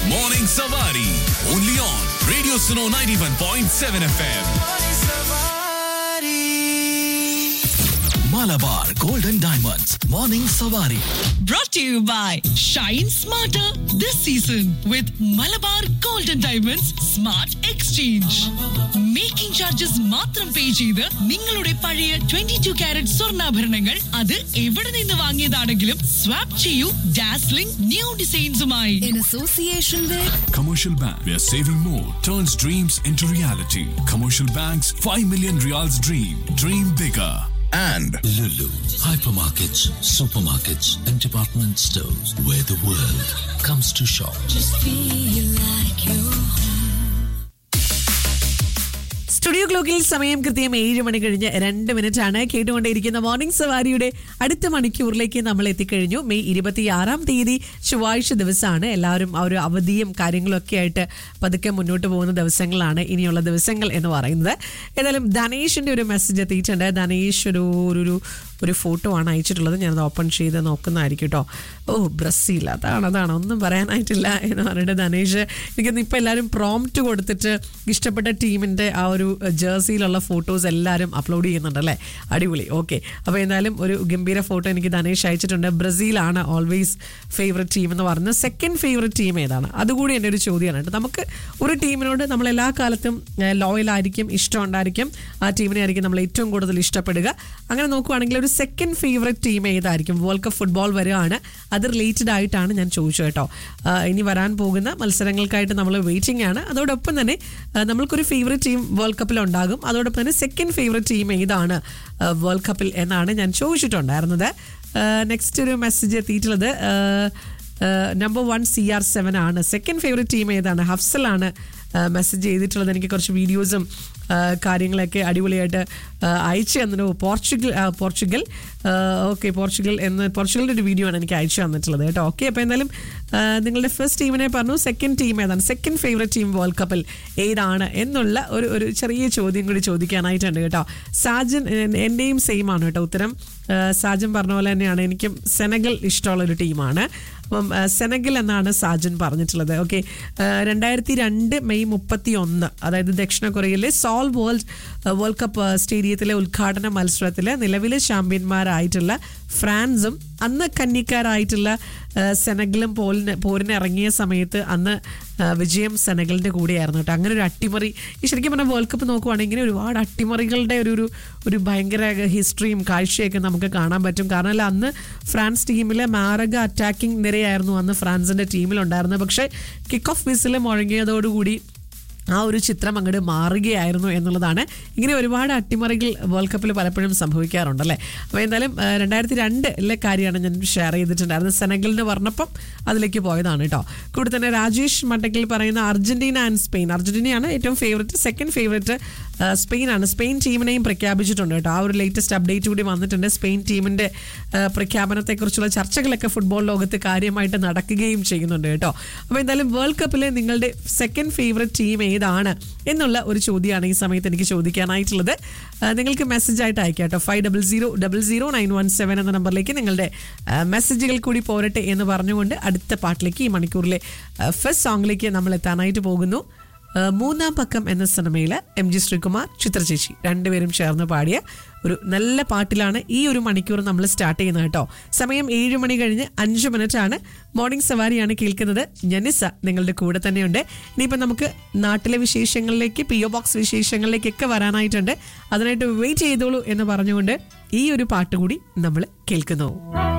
Morning Savari. Only on Radio Suno 91.7 FM. Malabar Golden Diamonds. Morning Savari. brought to you by Shine Smarter this season with Malabar Golden Diamonds Smart Exchange. Making charges മാത്രം pay ചെയ്ത് നിങ്ങളുടെ പഴയ twenty two carrot സ്വർണ്ണാഭരണങ്ങൾ അത് എവിടെ നിന്ന് വാങ്ങിയതാണെങ്കിലും swap ചെയ്യൂ ഡാസ്ലിംഗ് ന്യൂ ഡിസൈൻസുമായി in association with Commercial Bank, where saving more turns dreams into reality. Commercial Bank's 5 million reals dream. Dream bigger. and Lulu, hypermarkets, supermarkets, and department stores where the world comes to shop. Studio ക്ലോക്കിൽ സമയം കൃത്യം ഏഴ് മണി കഴിഞ്ഞ് രണ്ട് minute ആണ് കേട്ടുകൊണ്ടേയിരിക്കുന്ന morning സവാരിയുടെ അടുത്ത മണിക്കൂറിലേക്ക് നമ്മൾ എത്തിക്കഴിഞ്ഞു മെയ് ഇരുപത്തിയാറാം തീയതി ചൊവ്വാഴ്ച ദിവസമാണ് എല്ലാവരും ആ ഒരു അവധിയും കാര്യങ്ങളും ഒക്കെ ആയിട്ട് പതുക്കെ മുന്നോട്ട് പോകുന്ന ദിവസങ്ങളാണ് ഇനിയുള്ള ദിവസങ്ങൾ എന്ന് പറയുന്നത് ഏതായാലും ധനേഷിന്റെ ഒരു മെസ്സേജ് എത്തിയിട്ടുണ്ട് ധനേഷ് ഒരു ഒരു- ഒരു ഒരു ഫോട്ടോ ആണ് അയച്ചിട്ടുള്ളത് ഞാനത് ഓപ്പൺ ചെയ്ത് നോക്കുന്നതായിരിക്കും കേട്ടോ ഓ ബ്രസീൽ അതാണ് അതാണ് ഒന്നും പറയാനായിട്ടില്ല എന്ന് പറഞ്ഞിട്ട് ധനേഷ് എനിക്കൊന്ന് ഇപ്പം എല്ലാവരും പ്രോംപ്റ്റ് കൊടുത്തിട്ട് ഇഷ്ടപ്പെട്ട ടീമിൻ്റെ ആ ഒരു ജേഴ്സിയിലുള്ള ഫോട്ടോസ് എല്ലാവരും അപ്ലോഡ് ചെയ്യുന്നുണ്ട് അല്ലേ അടിപൊളി ഓക്കെ അപ്പോൾ എന്തായാലും ഒരു ഗംഭീര ഫോട്ടോ എനിക്ക് ധനേഷ് അയച്ചിട്ടുണ്ട് ബ്രസീലാണ് ഓൾവേസ് ഫേവററ്റ് ടീം എന്ന് പറയുന്നത് സെക്കൻഡ് ഫേവററ്റ് ടീം ഏതാണ് അതുകൂടി എൻ്റെ ഒരു ചോദ്യമാണ് കേട്ടോ നമുക്ക് ഒരു ടീമിനോട് നമ്മൾ എല്ലാ കാലത്തും ലോയൽ ആയിരിക്കും ഇഷ്ടം ഉണ്ടായിരിക്കും ആ ടീമിനെ ആയിരിക്കും നമ്മൾ ഏറ്റവും കൂടുതൽ ഇഷ്ടപ്പെടുക അങ്ങനെ നോക്കുവാണെങ്കിൽ ഒരു സെക്കൻഡ് ഫേവററ്റ് ടീം ഏതായിരിക്കും വേൾഡ് കപ്പ് ഫുട്ബോൾ വരികയാണ് അത് റിലേറ്റഡ് ആയിട്ടാണ് ഞാൻ ചോദിച്ചത് കേട്ടോ ആ, ഇനി വരാൻ പോകുന്ന മത്സരങ്ങൾക്കായിട്ട് നമ്മൾ വെയിറ്റിംഗ് ആണ് അതോടൊപ്പം തന്നെ ആ, നമ്മൾക്കൊരു ഫേവററ്റ് ടീം വേൾഡ് കപ്പിൽ ഉണ്ടാകും അതോടൊപ്പം തന്നെ സെക്കൻഡ് ഫേവററ്റ് ടീം ഏതാണ് ആ, വേൾഡ് കപ്പിൽ എന്നാണ് ഞാൻ ചോദിച്ചിട്ടുണ്ടായിരുന്നത് നെക്സ്റ്റ് ഒരു മെസ്സേജ് എത്തിയിട്ടുള്ളത് number one C R seven ആണ് സെക്കൻഡ് ഫേവററ്റ് ടീം ഏതാണ് ഹഫ്സലാണ് മെസ്സേജ് ചെയ്തിട്ടുള്ളത് എനിക്ക് കുറച്ച് വീഡിയോസും ആ, കാര്യങ്ങളൊക്കെ അടിപൊളിയായിട്ട് ആ, അയച്ചു തന്നിട്ട് പോർച്ചുഗൽ ആ, പോർച്ചുഗൽ ഓക്കെ പോർച്ചുഗൽ എന്ന് പോർച്ചുഗലിൻ്റെ ഒരു വീഡിയോ ആണ് എനിക്ക് അയച്ചു തന്നിട്ടുള്ളത് കേട്ടോ ഓക്കെ അപ്പോൾ എന്തായാലും ആ, നിങ്ങളുടെ ഫസ്റ്റ് ടീമിനെ പറഞ്ഞു സെക്കൻഡ് ടീം ഏതാണ് സെക്കൻഡ് ഫേവററ്റ് ടീം വേൾഡ് കപ്പിൽ ഏതാണ് എന്നുള്ള ഒരു ഒരു ചെറിയ ചോദ്യം കൂടി ചോദിക്കാനായിട്ടുണ്ട് കേട്ടോ സാജൻ എ- എൻ്റെയും സെയിം ആണ് കേട്ടോ ഉത്തരം ആ, സാജൻ പറഞ്ഞ പോലെ തന്നെയാണ് എനിക്കും സെനഗൽ ഇഷ്ടമുള്ള ഒരു ടീമാണ് അപ്പം ആ, സെനഗൽ എന്നാണ് സാജൻ പറഞ്ഞിട്ടുള്ളത് ഓക്കെ രണ്ടായിരത്തി രണ്ട് മെയ് മുപ്പത്തി ഒന്ന് അതായത് ദക്ഷിണ കൊറിയയിലെ സോൾ വേൾഡ് വേൾഡ് കപ്പ് സ്റ്റേഡിയത്തിലെ ഉദ്ഘാടന മത്സരത്തിൽ നിലവിലെ ചാമ്പ്യന്മാരായിട്ടുള്ള ഫ്രാൻസും അന്ന് കന്നിക്കാരായിട്ടുള്ള ആ, സെനഗലും പോലിന് പോരിന് ഇറങ്ങിയ സമയത്ത് അന്ന് ആ, വിജയം സെനഗലിന്റെ കൂടെയായിരുന്നു കേട്ടോ അങ്ങനെ ഒരു അട്ടിമറി ഈ ശരിക്കും പറഞ്ഞാൽ വേൾഡ് കപ്പ് നോക്കുവാണെങ്കിൽ ഒരുപാട് അട്ടിമറികളുടെ ഒരു ഒരു ഒരു ഭയങ്കര ഹിസ്റ്ററിയും കാഴ്ചയൊക്കെ നമുക്ക് കാണാൻ പറ്റും കാരണം അല്ല അന്ന് ഫ്രാൻസ് ടീമിലെ മാരക അറ്റാക്കിംഗ് നിരയായിരുന്നു അന്ന് ഫ്രാൻസിന്റെ ടീമിലുണ്ടായിരുന്നത് പക്ഷേ കിക്ക് ഓഫ് വിസിൽ മുഴങ്ങിയതോടുകൂടി ആ ഒരു ചിത്രം അങ്ങോട്ട് മാറുകയായിരുന്നു എന്നുള്ളതാണ് ഇങ്ങനെ ഒരുപാട് അട്ടിമറികൾ വേൾഡ് കപ്പിൽ പലപ്പോഴും സംഭവിക്കാറുണ്ടല്ലേ അപ്പോൾ എന്തായാലും ആ, രണ്ടായിരത്തി രണ്ടിലെ കാര്യമാണ് ഞാൻ ഷെയർ ചെയ്തിട്ടുണ്ടായിരുന്നത് സെനഗലിന് പറഞ്ഞപ്പം അതിലേക്ക് പോയതാണ് കേട്ടോ കൂടെ തന്നെ രാജേഷ് മട്ടക്കിൽ പറയുന്ന അർജന്റീന ആൻഡ് സ്പെയിൻ അർജന്റീനയാണ് ഏറ്റവും ഫേവററ്റ് സെക്കൻഡ് ഫേവററ്റ് സ്പെയിനാണ് സ്പെയിൻ ടീമിനെയും പ്രഖ്യാപിച്ചിട്ടുണ്ട് കേട്ടോ ആ ഒരു ലേറ്റസ്റ്റ് അപ്ഡേറ്റ് കൂടി വന്നിട്ടുണ്ട് സ്പെയിൻ ടീമിന്റെ ആ, പ്രഖ്യാപനത്തെക്കുറിച്ചുള്ള ചർച്ചകളൊക്കെ ഫുട്ബോൾ ലോകത്ത് കാര്യമായിട്ട് നടക്കുകയും ചെയ്യുന്നുണ്ട് കേട്ടോ അപ്പോൾ എന്തായാലും വേൾഡ് കപ്പിലെ നിങ്ങളുടെ സെക്കൻഡ് ഫേവററ്റ് ടീം ഏതാണ് എന്നുള്ള ഒരു ചോദ്യമാണ് ഈ സമയത്ത് എനിക്ക് ചോദിക്കാനായിട്ടുള്ളത് ആ, നിങ്ങൾക്ക് മെസ്സേജ് ആയിട്ട് അയക്കാം കേട്ടോ five double zero double zero nine one seven എന്ന നമ്പറിലേക്ക് നിങ്ങളുടെ ആ, മെസ്സേജുകൾ കൂടി പോരട്ടെ എന്ന് പറഞ്ഞുകൊണ്ട് അടുത്ത പാട്ടിലേക്ക് ഈ മണിക്കൂറിലെ ഫസ്റ്റ് സോങ്ങിലേക്ക് നമ്മൾ എത്താനായിട്ട് പോകുന്നു ആ, മൂന്നാം പക്കം എന്ന സിനിമയിൽ എം ജി ശ്രീകുമാർ ചിത്രചേച്ചി രണ്ടുപേരും ചേർന്ന് പാടിയ ഒരു നല്ല പാട്ടിലാണ് ഈ ഒരു മണിക്കൂർ നമ്മൾ സ്റ്റാർട്ട് ചെയ്യുന്നത് കേട്ടോ സമയം ഏഴ് മണി കഴിഞ്ഞ് അഞ്ച് മിനിറ്റ് ആണ് മോർണിംഗ് സവാരിയാണ് കേൾക്കുന്നത് ജനിസ നിങ്ങളുടെ കൂടെ തന്നെയുണ്ട് ഇനിയിപ്പോൾ നമുക്ക് നാട്ടിലെ വിശേഷങ്ങളിലേക്ക് പി ഒ ബോക്സ് വിശേഷങ്ങളിലേക്കൊക്കെ വരാനായിട്ടുണ്ട് അതിനായിട്ട് വെയിറ്റ് ചെയ്തോളൂ എന്ന് പറഞ്ഞുകൊണ്ട് ഈ ഒരു പാട്ട് കൂടി നമ്മൾ കേൾക്കുന്നു